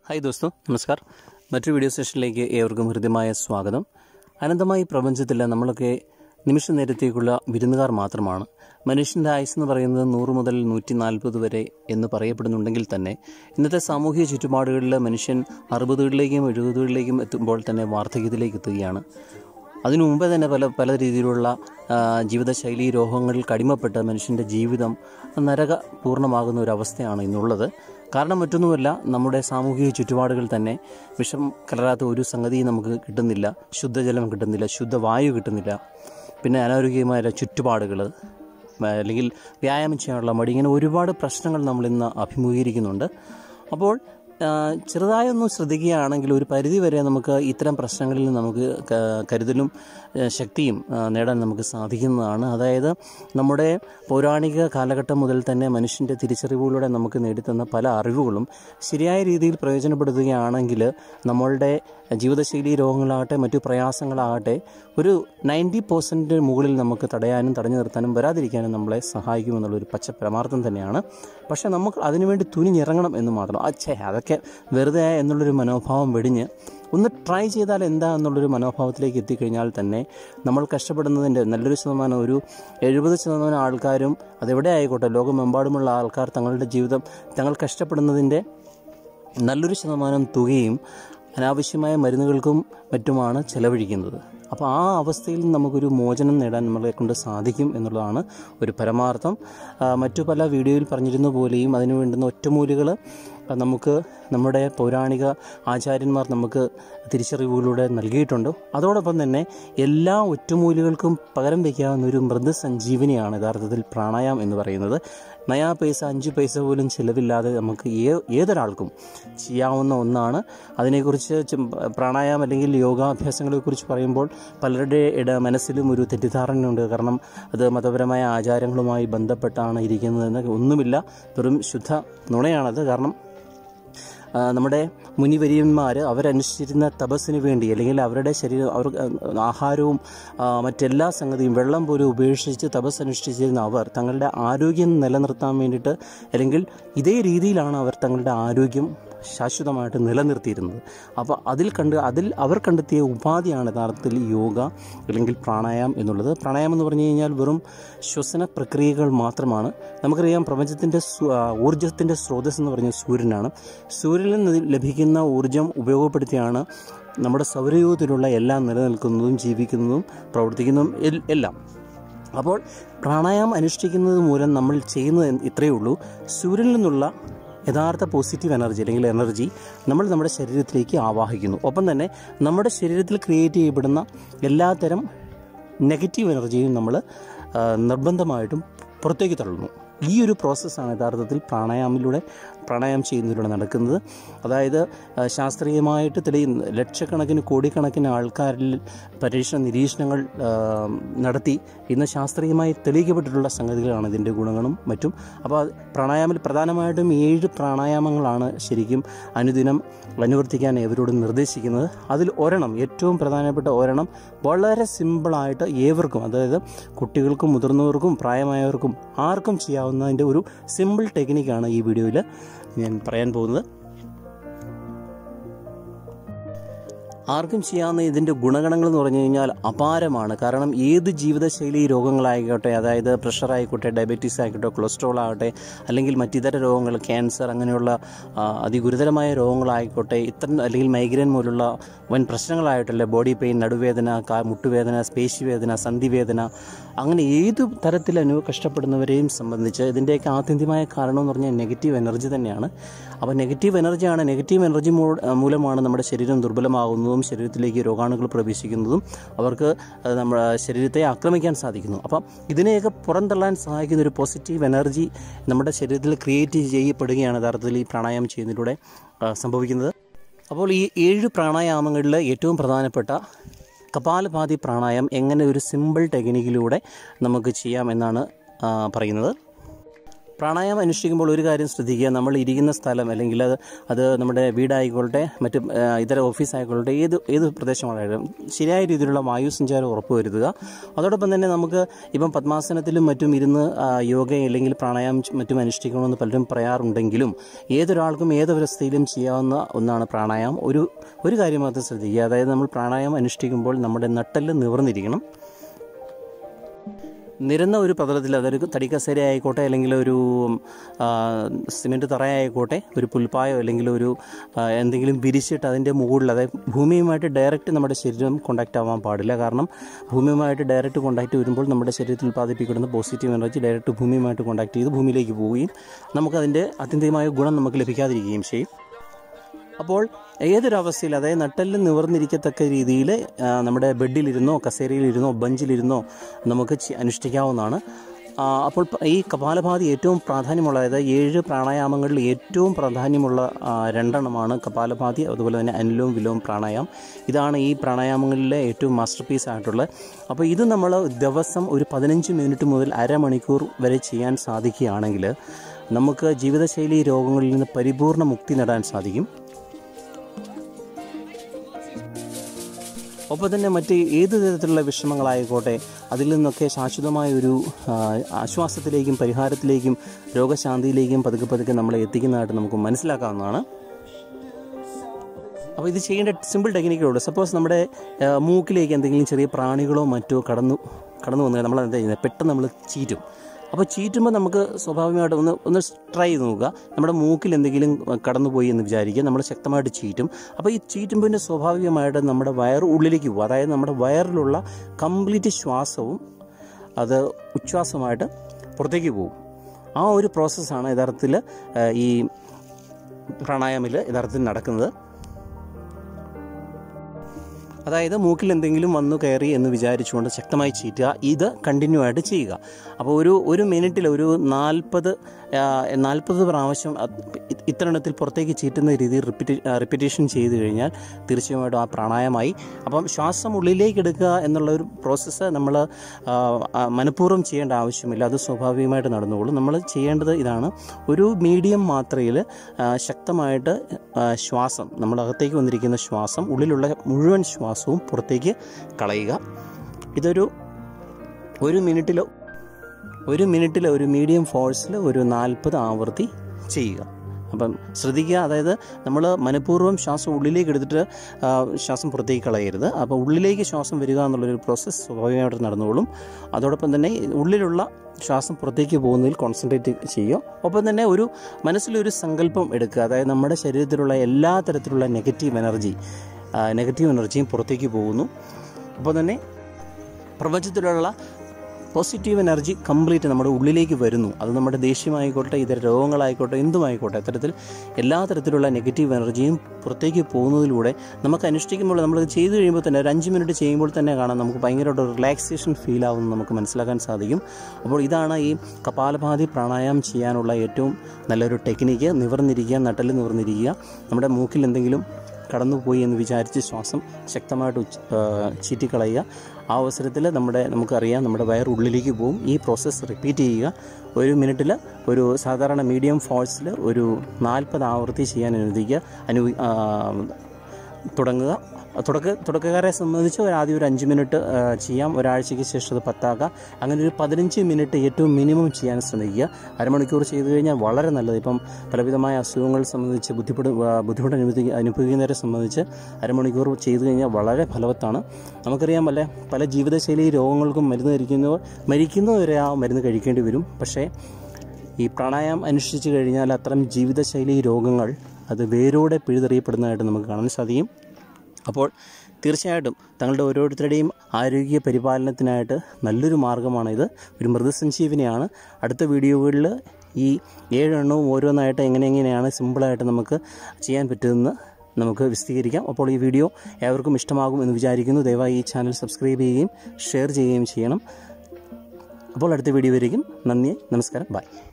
hi ദോസ്തോ നമസ്കാർ മറ്റൊരു video സെഷനിലേക്ക് ഏവർക്കും ഹൃദ്യമായ സ്വാഗതം അനന്തമായി പ്രപഞ്ചത്തിൽ നമ്മളൊക്കെ നിമിഷ നേരത്തേക്കുള്ള വിരുന്നുകാർ മാത്രമാണ് മനുഷ്യൻ്റെ ആയുസ് എന്ന് പറയുന്നത് നൂറ് മുതൽ നൂറ്റി നാൽപ്പത് വരെ എന്ന് പറയപ്പെടുന്നുണ്ടെങ്കിൽ തന്നെ ഇന്നത്തെ സാമൂഹിക ചുറ്റുപാടുകളിൽ മനുഷ്യൻ അറുപതുകളിലേക്കും എഴുപതുകളിലേക്കും എത്തുമ്പോൾ തന്നെ വാർദ്ധക്യത്തിലേക്ക് എത്തുകയാണ് അതിനു മുമ്പേ തന്നെ പല പല രീതിയിലുള്ള ആ, ജീവിതശൈലി രോഗങ്ങളിൽ കടിമപ്പെട്ട് മനുഷ്യൻ്റെ ജീവിതം നരക പൂർണ്ണമാകുന്ന ഒരു അവസ്ഥയാണ് ഇന്നുള്ളത് കാരണം മറ്റൊന്നുമല്ല നമ്മുടെ സാമൂഹിക ചുറ്റുപാടുകൾ തന്നെ വിഷം കലരാത്ത ഒരു സംഗതിയും നമുക്ക് കിട്ടുന്നില്ല ശുദ്ധജലം കിട്ടുന്നില്ല ശുദ്ധവായു കിട്ടുന്നില്ല പിന്നെ അനാരോഗ്യമായ ചുറ്റുപാടുകൾ അല്ലെങ്കിൽ വ്യായാമം ചെയ്യാനുള്ള മടി ഇങ്ങനെ ഒരുപാട് പ്രശ്നങ്ങൾ നമ്മൾ ഇന്ന് അഭിമുഖീകരിക്കുന്നുണ്ട് അപ്പോൾ ആ, ചെറുതായൊന്ന് ശ്രദ്ധിക്കുകയാണെങ്കിൽ ഒരു പരിധി വരെ നമുക്ക് ഇത്തരം പ്രശ്നങ്ങളിൽ നിന്ന് നമുക്ക് ക- കരുതലും ആ, ശക്തിയും ആ, നേടാൻ നമുക്ക് സാധിക്കുന്നതാണ് അതായത് നമ്മുടെ പൗരാണിക കാലഘട്ടം മുതൽ തന്നെ മനുഷ്യൻ്റെ തിരിച്ചറിവുകളിലൂടെ നമുക്ക് നേടിത്തന്ന പല അറിവുകളും ശരിയായ രീതിയിൽ പ്രയോജനപ്പെടുത്തുകയാണെങ്കിൽ നമ്മളുടെ ജീവിതശൈലി രോഗങ്ങളാകട്ടെ മറ്റു പ്രയാസങ്ങളാകട്ടെ ഒരു നയൻറ്റി പെർസെൻറ്റ് മുകളിൽ നമുക്ക് തടയാനും തടഞ്ഞു നിർത്താനും വരാതിരിക്കാനും നമ്മളെ സഹായിക്കുമെന്നുള്ളൊരു പച്ച പരമാർത്ഥം തന്നെയാണ് പക്ഷേ നമുക്ക് അതിനുവേണ്ടി തുനിഞ്ഞിറങ്ങണം എന്ന് മാത്രം അച്ഛേ അതൊക്കെ വെറുതെ എന്നുള്ളൊരു മനോഭാവം വെടിഞ്ഞ് ഒന്ന് ട്രൈ ചെയ്താൽ എന്താ എന്നുള്ളൊരു മനോഭാവത്തിലേക്ക് എത്തിക്കഴിഞ്ഞാൽ തന്നെ നമ്മൾ കഷ്ടപ്പെടുന്നതിൻ്റെ നല്ലൊരു ശതമാനം ഒരു എഴുപത് ശതമാനം ആൾക്കാരും അതെവിടെ ആയിക്കോട്ടെ ലോകമെമ്പാടുമുള്ള ആൾക്കാർ തങ്ങളുടെ ജീവിതം തങ്ങൾ കഷ്ടപ്പെടുന്നതിൻ്റെ നല്ലൊരു ശതമാനം തുകയും അനാവശ്യമായ മരുന്നുകൾക്കും മറ്റുമാണ് ചെലവഴിക്കുന്നത് അപ്പോൾ ആ അവസ്ഥയിൽ നിന്ന് നമുക്കൊരു മോചനം നേടാൻ നമ്മളെ കൊണ്ട് സാധിക്കും എന്നുള്ളതാണ് ഒരു പരമാർത്ഥം ആ, മറ്റു പല വീഡിയോയിൽ പറഞ്ഞിരുന്ന പോലെയും അതിനു വേണ്ടുന്ന ഒറ്റമൂലികൾ നമുക്ക് നമ്മുടെ പൗരാണിക ആചാര്യന്മാർ നമുക്ക് തിരിച്ചറിവുകളിലൂടെ നൽകിയിട്ടുണ്ട് അതോടൊപ്പം തന്നെ എല്ലാ ഒറ്റമൂലികൾക്കും പകരം വയ്ക്കാവുന്ന ഒരു മൃദസഞ്ജീവനിയാണ് യഥാർത്ഥത്തിൽ പ്രാണായാമം എന്ന് പറയുന്നത് നയാ പൈസ അഞ്ച് പൈസ പോലും ചിലവില്ലാതെ നമുക്ക് ഏ ഏതൊരാൾക്കും ചെയ്യാവുന്ന ഒന്നാണ് അതിനെക്കുറിച്ച് ചും- പ്രാണായാമം അല്ലെങ്കിൽ യോഗാഭ്യാസങ്ങളെക്കുറിച്ച് പറയുമ്പോൾ പലരുടെ ഇട മനസ്സിലും ഒരു തെറ്റിദ്ധാരണയുണ്ട് കാരണം അത് മതപരമായ ആചാരങ്ങളുമായി ബന്ധപ്പെട്ടാണ് ഇരിക്കുന്നതെന്ന് ഒന്നുമില്ല വെറും ശുദ്ധ നുണയാണത് കാരണം ആ, നമ്മുടെ മുനിവര്യന്മാർ അവരനുഷ്ഠിച്ചിരുന്ന തപസ്സിന് വേണ്ടി അല്ലെങ്കിൽ അവരുടെ ശരീരം അവർ ആഹാരവും ആ, മറ്റെല്ലാ സംഗതിയും വെള്ളം പോലും ഉപേക്ഷിച്ച് തപസ് അനുഷ്ഠിച്ചിരുന്ന അവർ തങ്ങളുടെ ആരോഗ്യം നിലനിർത്താൻ വേണ്ടിയിട്ട് അല്ലെങ്കിൽ ഇതേ രീതിയിലാണ് അവർ തങ്ങളുടെ ആരോഗ്യം ശാശ്വതമായിട്ട് നിലനിർത്തിയിരുന്നത് അപ്പോൾ അതിൽ കണ്ട് അതിൽ അവർ കണ്ടെത്തിയ ഉപാധിയാണ് യഥാർത്ഥത്തിൽ യോഗ അല്ലെങ്കിൽ പ്രാണായാമം എന്നുള്ളത് പ്രാണായാമം എന്ന് പറഞ്ഞു കഴിഞ്ഞാൽ വെറും ശ്വസന പ്രക്രിയകൾ മാത്രമാണ് നമുക്കറിയാം പ്രപഞ്ചത്തിൻ്റെ ഊർജത്തിൻ്റെ സ്രോതസ് എന്ന് പറഞ്ഞ സൂര്യനാണ് സൂര്യനിൽ നിന്ന് ലഭിക്കുന്ന ഊർജം ഉപയോഗപ്പെടുത്തിയാണ് നമ്മുടെ സൗരയൂഹത്തിലുള്ള എല്ലാം നിലനിൽക്കുന്നതും ജീവിക്കുന്നതും പ്രവർത്തിക്കുന്നതും എൽ- എല്ലാം അപ്പോൾ പ്രാണായാമം അനുഷ്ഠിക്കുന്നത് മൂലം നമ്മൾ ചെയ്യുന്നത് എന്ത് ഇത്രയേ ഉള്ളൂ സൂര്യനിൽ നിന്നുള്ള യഥാർത്ഥ പോസിറ്റീവ് എനർജി അല്ലെങ്കിൽ എനർജി നമ്മൾ നമ്മുടെ ശരീരത്തിലേക്ക് ആവാഹിക്കുന്നു ഒപ്പം തന്നെ നമ്മുടെ ശരീരത്തിൽ ക്രിയേറ്റ് ചെയ്യപ്പെടുന്ന എല്ലാത്തരം നെഗറ്റീവ് എനർജിയും നമ്മൾ ആ, നിർബന്ധമായിട്ടും പുറത്തേക്ക് തള്ളുന്നു ഈ ഒരു പ്രോസസ്സാണ് യഥാർത്ഥത്തിൽ പ്രാണായാമിലൂടെ പ്രാണായാമം ചെയ്യുന്നതിലൂടെ നടക്കുന്നത് അതായത് ആ, ശാസ്ത്രീയമായിട്ട് തെളിയുന്ന ലക്ഷക്കണക്കിന് കോടിക്കണക്കിന് ആൾക്കാരിൽ പരീക്ഷണ നിരീക്ഷണങ്ങൾ ആ, നടത്തി ഇന്ന് ശാസ്ത്രീയമായി തെളിയിക്കപ്പെട്ടിട്ടുള്ള സംഗതികളാണ് ഇതിൻ്റെ ഗുണങ്ങളും മറ്റും അപ്പോൾ അത് പ്രാണായാമിൽ പ്രധാനമായിട്ടും ഏഴ് പ്രാണായാമങ്ങളാണ് ശരിക്കും അനുദിനം അനുവർത്തിക്കാൻ ഏവരോടും നിർദ്ദേശിക്കുന്നത് അതിൽ ഒരെണ്ണം ഏറ്റവും പ്രധാനപ്പെട്ട ഒരെണ്ണം വളരെ സിമ്പിളായിട്ട് ഏവർക്കും അതായത് കുട്ടികൾക്കും മുതിർന്നവർക്കും പ്രായമായവർക്കും ആർക്കും ചെയ്യാവുന്നതിൻ്റെ ഒരു സിമ്പിൾ ടെക്നിക്കാണ് ഈ വീഡിയോയിൽ ഞാൻ പറയാൻ പോകുന്നത് ആർക്കും ചെയ്യാവുന്ന ഇതിൻ്റെ ഗുണഗണങ്ങൾ എന്ന് പറഞ്ഞു കഴിഞ്ഞാൽ അപാരമാണ് കാരണം ഏത് ജീവിതശൈലി രോഗങ്ങളായിക്കോട്ടെ അതായത് പ്രഷർ ആയിക്കോട്ടെ ഡയബറ്റീസ് ആയിക്കോട്ടെ കൊളസ്ട്രോൾ ആകട്ടെ അല്ലെങ്കിൽ മറ്റിതര രോഗങ്ങൾ ക്യാൻസർ അങ്ങനെയുള്ള ആ, അതിഗുരുതരമായ രോഗങ്ങളായിക്കോട്ടെ ഇത്തരം അല്ലെങ്കിൽ മൈഗ്രെയിൻ പോലുള്ള വൻ പ്രശ്നങ്ങളായിട്ടല്ലേ ബോഡി പെയിൻ നടുവേദന കാ മുട്ടുവേദന പേശിവേദന സന്ധിവേദന അങ്ങനെ ഏത് തരത്തിൽ അനു കഷ്ടപ്പെടുന്നവരെയും സംബന്ധിച്ച് ഇതിൻ്റെയൊക്കെ ആത്യന്തികമായ കാരണം എന്ന് പറഞ്ഞാൽ നെഗറ്റീവ് എനർജി തന്നെയാണ് അപ്പോൾ നെഗറ്റീവ് എനർജിയാണ് നെഗറ്റീവ് എനർജി മൂ- മൂലമാണ് നമ്മുടെ ശരീരം ദുർബലമാകുന്നതും ശരീരത്തിലേക്ക് രോഗാണുക്കൾ പ്രവേശിക്കുന്നതും അവർക്ക് അത് നമ്മുടെ ശരീരത്തെ ആക്രമിക്കാൻ സാധിക്കുന്നു അപ്പം ഇതിനെയൊക്കെ പുറന്തള്ളാൻ സഹായിക്കുന്ന ഒരു പോസിറ്റീവ് എനർജി നമ്മുടെ ശരീരത്തിൽ ക്രിയേറ്റ് ചെയ്യപ്പെടുകയാണ് യഥാർത്ഥത്തിൽ ഈ പ്രാണായാമം ചെയ്യുന്നതിലൂടെ ആ, സംഭവിക്കുന്നത് അപ്പോൾ ഈ ഏഴ് പ്രാണായാമങ്ങളിൽ ഏറ്റവും പ്രധാനപ്പെട്ട കപാലഭാതി പ്രാണായാമം എങ്ങനെ ഒരു സിമ്പിൾ ടെക്നിക്കിലൂടെ നമുക്ക് ചെയ്യാം എന്നാണ് ആ, പറയുന്നത് പ്രാണായാമം അനുഷ്ഠിക്കുമ്പോൾ ഒരു കാര്യം ശ്രദ്ധിക്കുക നമ്മൾ ഇരിക്കുന്ന സ്ഥലം അല്ലെങ്കിൽ അത് അത് നമ്മുടെ വീടായിക്കോട്ടെ മറ്റ് ആ, ഇതര ഓഫീസ് ആയിക്കോട്ടെ ഏത് ഏത് പ്രദേശമാണെങ്കിലും ശരിയായ രീതിയിലുള്ള വായു സഞ്ചാരം ഉറപ്പുവരുത്തുക അതോടൊപ്പം തന്നെ നമുക്ക് ഇപ്പം പത്മാസനത്തിലും മറ്റും ഇരുന്ന് ആ, യോഗ അല്ലെങ്കിൽ പ്രാണായാമം ച് മറ്റും അനുഷ്ഠിക്കണമെന്ന് പലരും പറയാറുണ്ടെങ്കിലും ഏതൊരാൾക്കും ഏതൊരവസ്ഥയിലും ചെയ്യാവുന്ന ഒന്നാണ് പ്രാണായാമം ഒരു ഒരു കാര്യം മാത്രം ശ്രദ്ധിക്കുക അതായത് നമ്മൾ പ്രാണായാമം അനുഷ്ഠിക്കുമ്പോൾ നമ്മുടെ നട്ടെല്ല് നിവർന്നിരിക്കണം നിരന്ന ഒരു പത്രത്തിൽ അതൊരു തടിക്കസേര ആയിക്കോട്ടെ അല്ലെങ്കിൽ ഒരു ആ, സിമൻറ്റ് തറയായിക്കോട്ടെ ഒരു പുൽപ്പായോ അല്ലെങ്കിൽ ഒരു ആ, എന്തെങ്കിലും വിരിച്ചിട്ട് അതിൻ്റെ മുകളിൽ അതായത് ഭൂമിയുമായിട്ട് ഡയറക്റ്റ് നമ്മുടെ ശരീരം കോണ്ടാക്റ്റ് ആവാൻ പാടില്ല കാരണം ഭൂമിയുമായിട്ട് ഡയറക്റ്റ് കോണ്ടാക്റ്റ് വരുമ്പോൾ നമ്മുടെ ശരീരത്തിൽ ഉൽപ്പാദിപ്പിക്കുന്ന പോസിറ്റീവ് എനർജി ഡയറക്റ്റ് ഭൂമിയുമായിട്ട് കോണ്ടാക്ട് ചെയ്ത് ഭൂമിയിലേക്ക് പോവുകയും നമുക്കതിൻ്റെ അത്യന്തികമായ ഗുണം നമുക്ക് ലഭിക്കാതിരിക്കുകയും ചെയ്യും അപ്പോൾ ഏതൊരവസ്ഥയിൽ അതായത് നട്ടെല്ല് നിവർന്നിരിക്കത്തക്ക രീതിയിൽ നമ്മുടെ ബെഡിലിരുന്നോ കസേരയിലിരുന്നോ ബെഞ്ചിലിരുന്നോ നമുക്ക് ചെ- അനുഷ്ഠിക്കാവുന്നതാണ് ആ, അപ്പോൾ പ- ഈ കപാലഭാതി ഏറ്റവും പ്രാധാന്യമുള്ള അതായത് ഏഴ് പ്രാണായാമങ്ങളിൽ ഏറ്റവും പ്രാധാന്യമുള്ള ആ, രണ്ടെണ്ണമാണ് കപാലഭാതി അതുപോലെ തന്നെ അനുലോം വിലോം പ്രാണായാമം ഇതാണ് ഈ പ്രാണായാമങ്ങളിലെ ഏറ്റവും മാസ്റ്റർ പീസ് ആയിട്ടുള്ളത് അപ്പോൾ ഇത് നമ്മൾ ദിവസം ഒരു പതിനഞ്ച് മിനിറ്റ് മുതൽ അരമണിക്കൂർ വരെ ചെയ്യാൻ സാധിക്കുകയാണെങ്കിൽ നമുക്ക് ജീവിതശൈലി രോഗങ്ങളിൽ നിന്ന് പരിപൂർണ മുക്തി നേടാൻ സാധിക്കും ഒപ്പം തന്നെ മറ്റ് ഏത് തരത്തിലുള്ള വിഷമങ്ങളായിക്കോട്ടെ അതിൽ നിന്നൊക്കെ ശാശ്വതമായ ഒരു ആ, ആശ്വാസത്തിലേക്കും പരിഹാരത്തിലേക്കും രോഗശാന്തിയിലേക്കും പതുക്കെ പതുക്കെ നമ്മളെ എത്തിക്കുന്നതായിട്ട് നമുക്ക് മനസ്സിലാക്കാവുന്നതാണ് അപ്പോൾ ഇത് ചെയ്യേണ്ട സിമ്പിൾ ടെക്നിക്കുള്ളൂ സപ്പോസ് നമ്മുടെ ആ, മൂക്കിലേക്ക് എന്തെങ്കിലും ചെറിയ പ്രാണികളോ മറ്റോ കടന്നു കടന്നു വന്നാൽ നമ്മൾ എന്താ ചെയ്യുന്നത് പെട്ടെന്ന് നമ്മൾ ചീറ്റും അപ്പോൾ ചീറ്റുമ്പോൾ നമുക്ക് സ്വാഭാവികമായിട്ട് ഒന്ന് ഒന്ന് ട്രൈ ചെയ്ത് നോക്കുക നമ്മുടെ മൂക്കിൽ എന്തെങ്കിലും കടന്നുപോയി എന്ന് വിചാരിക്കുക നമ്മൾ ശക്തമായിട്ട് ചീറ്റും അപ്പോൾ ഈ ചീറ്റുമ്പോൾ സ്വാഭാവികമായിട്ട് നമ്മുടെ വയർ ഉള്ളിലേക്ക് പോകും അതായത് നമ്മുടെ വയറിലുള്ള കംപ്ലീറ്റ് ശ്വാസവും അത് ഉച്ഛ്വാസമായിട്ട് പുറത്തേക്ക് പോകും ആ ഒരു പ്രോസസ്സാണ് യഥാർത്ഥത്തിൽ ആ, ഈ പ്രാണായാമിൽ യഥാർത്ഥത്തിൽ നടക്കുന്നത് അതായത് മൂക്കിൽ എന്തെങ്കിലും വന്നു കയറി എന്ന് വിചാരിച്ചുകൊണ്ട് ശക്തമായി ചീറ്റുക ഇത് കണ്ടിന്യൂ ആയിട്ട് ചെയ്യുക അപ്പോൾ ഒരു ഒരു മിനിറ്റിൽ ഒരു നാൽപ്പത് നാൽപ്പത് പ്രാവശ്യം അത് ഇ- ഇത്തരണത്തിൽ പുറത്തേക്ക് ചീറ്റുന്ന രീതിയിൽ റിപ്പീറ്റ് റിപ്പീറ്റേഷൻ ചെയ്ത് കഴിഞ്ഞാൽ തീർച്ചയായിട്ടും ആ പ്രാണായമായി അപ്പം ശ്വാസം ഉള്ളിലേക്ക് എടുക്കുക എന്നുള്ള ഒരു പ്രോസസ്സ് നമ്മൾ മനഃപൂർവ്വം ചെയ്യേണ്ട ആവശ്യമില്ല അത് സ്വാഭാവികമായിട്ട് നടന്നുകൊള്ളും നമ്മൾ ചെയ്യേണ്ടത് ഇതാണ് ഒരു മീഡിയം മാത്രയിൽ ശക്തമായിട്ട് ആ, ശ്വാസം നമ്മുടെ അകത്തേക്ക് വന്നിരിക്കുന്ന ശ്വാസം ഉള്ളിലുള്ള മുഴുവൻ ശ്വാസവും പുറത്തേക്ക് കളയുക ഇതൊരു ഒരു മിനിറ്റിലോ ഒരു മിനിറ്റിൽ ഒരു മീഡിയം ഫോഴ്സിൽ ഒരു നാൽപ്പത് ആവർത്തി ചെയ്യുക അപ്പം ശ്രദ്ധിക്കുക അതായത് നമ്മൾ മനഃപൂർവ്വം ശ്വാസം ഉള്ളിലേക്ക് എടുത്തിട്ട് ആ, ശ്വാസം പുറത്തേക്ക് കളയരുത് അപ്പോൾ ഉള്ളിലേക്ക് ശ്വാസം വരിക എന്നുള്ളൊരു പ്രോസസ്സ് സ്വാഭാവികമായിട്ട് നടന്നുകൊള്ളും അതോടൊപ്പം തന്നെ ഉള്ളിലുള്ള ശ്വാസം പുറത്തേക്ക് പോകുന്നതിൽ കോൺസെൻട്രേറ്റ് ചെയ്യുക ഒപ്പം തന്നെ ഒരു മനസ്സിലൊരു സങ്കല്പം എടുക്കുക അതായത് നമ്മുടെ ശരീരത്തിലുള്ള എല്ലാ തരത്തിലുള്ള നെഗറ്റീവ് എനർജി നെഗറ്റീവ് എനർജിയും പുറത്തേക്ക് പോകുന്നു അപ്പോൾ തന്നെ പ്രപഞ്ചത്തിലുള്ള പോസിറ്റീവ് എനർജി കംപ്ലീറ്റ് നമ്മുടെ ഉള്ളിലേക്ക് വരുന്നു അത് നമ്മുടെ ദേഷ്യമായിക്കോട്ടെ ഇതര രോഗങ്ങളായിക്കോട്ടെ എന്തുമായിക്കോട്ടെ അത്തരത്തിൽ എല്ലാ തരത്തിലുള്ള നെഗറ്റീവ് എനർജിയും പുറത്തേക്ക് പോകുന്നതിലൂടെ നമുക്ക് അനുഷ്ഠിക്കുമ്പോൾ നമ്മളത് ചെയ്തു കഴിയുമ്പോൾ തന്നെ ഒരു അഞ്ച് മിനിറ്റ് ചെയ്യുമ്പോൾ തന്നെ കാണാം നമുക്ക് ഭയങ്കരമായിട്ട് റിലാക്സേഷൻ ഫീൽ ആവുമെന്ന് നമുക്ക് മനസ്സിലാക്കാൻ സാധിക്കും അപ്പോൾ ഇതാണ് ഈ കപാലഭാതി പ്രാണായാമം ചെയ്യാനുള്ള ഏറ്റവും നല്ലൊരു ടെക്നിക്ക് നിവർന്നിരിക്കുക നട്ടല് നിവർന്നിരിക്കുക നമ്മുടെ മൂക്കിൽ എന്തെങ്കിലും കടന്നുപോയി എന്ന് വിചാരിച്ച് ശ്വാസം ശക്തമായിട്ട് ഉച്ച് ആ, ചീറ്റിക്കളയുക ആ അവസരത്തിൽ നമ്മുടെ നമുക്കറിയാം നമ്മുടെ വയർ ഉള്ളിലേക്ക് പോകും ഈ പ്രോസസ്സ് റിപ്പീറ്റ് ചെയ്യുക ഒരു മിനിറ്റിൽ ഒരു സാധാരണ മീഡിയം ഫോഴ്സിൽ ഒരു നാൽപ്പത് ആവർത്തി ചെയ്യാൻ അനുവദിക്കുക അനു ആ, തുടങ്ങുക തുടക്ക തുടക്കക്കാരെ സംബന്ധിച്ച് ഒരു ആദ്യം ഒരു അഞ്ച് മിനിറ്റ് ആ, ചെയ്യാം ഒരാഴ്ചയ്ക്ക് ശേഷം അത് പത്താക്കാം അങ്ങനെ ഒരു പതിനഞ്ച് മിനിറ്റ് ഏറ്റവും മിനിമം ചെയ്യാൻ ശ്രമിക്കുക അരമണിക്കൂർ ചെയ്തു കഴിഞ്ഞാൽ വളരെ നല്ലത് ഇപ്പം പലവിധമായ അസുഖങ്ങൾ സംബന്ധിച്ച് ബുദ്ധിമുട്ട് ആ, ബുദ്ധിമുട്ട് അനുഭവി അനുഭവിക്കുന്നവരെ സംബന്ധിച്ച് അരമണിക്കൂർ ചെയ്തു കഴിഞ്ഞാൽ വളരെ ഫലവത്താണ് നമുക്കറിയാം പല പല ജീവിതശൈലി രോഗങ്ങൾക്കും മരുന്ന് കഴിക്കുന്നവർ മരിക്കുന്നവരെ ആ മരുന്ന് കഴിക്കേണ്ടി വരും പക്ഷേ ഈ പ്രാണായാമം അനുഷ്ഠിച്ചു കഴിഞ്ഞാൽ അത്തരം ജീവിതശൈലി രോഗങ്ങൾ അത് വേരോടെ പിഴുതെറിയപ്പെടുന്നതായിട്ട് നമുക്ക് കാണാൻ സാധിക്കും അപ്പോൾ തീർച്ചയായിട്ടും തങ്ങളുടെ ഓരോരുത്തരുടെയും ആരോഗ്യ പരിപാലനത്തിനായിട്ട് നല്ലൊരു മാർഗ്ഗമാണിത് ഒരു മൃതസഞ്ജീവനിയാണ് അടുത്ത വീഡിയോകളിൽ ഈ ഏഴെണ്ണവും ഓരോന്നായിട്ട് എങ്ങനെ എങ്ങനെയാണ് സിമ്പിളായിട്ട് നമുക്ക് ചെയ്യാൻ പറ്റുമെന്ന് നമുക്ക് വിശദീകരിക്കാം അപ്പോൾ ഈ വീഡിയോ ഏവർക്കും ഇഷ്ടമാകും എന്ന് വിചാരിക്കുന്നു ദയവായി ഈ ചാനൽ സബ്സ്ക്രൈബ് ചെയ്യുകയും ഷെയർ ചെയ്യുകയും ചെയ്യണം അപ്പോൾ അടുത്ത വീഡിയോ വരെയും നന്ദി നമസ്കാരം ബൈ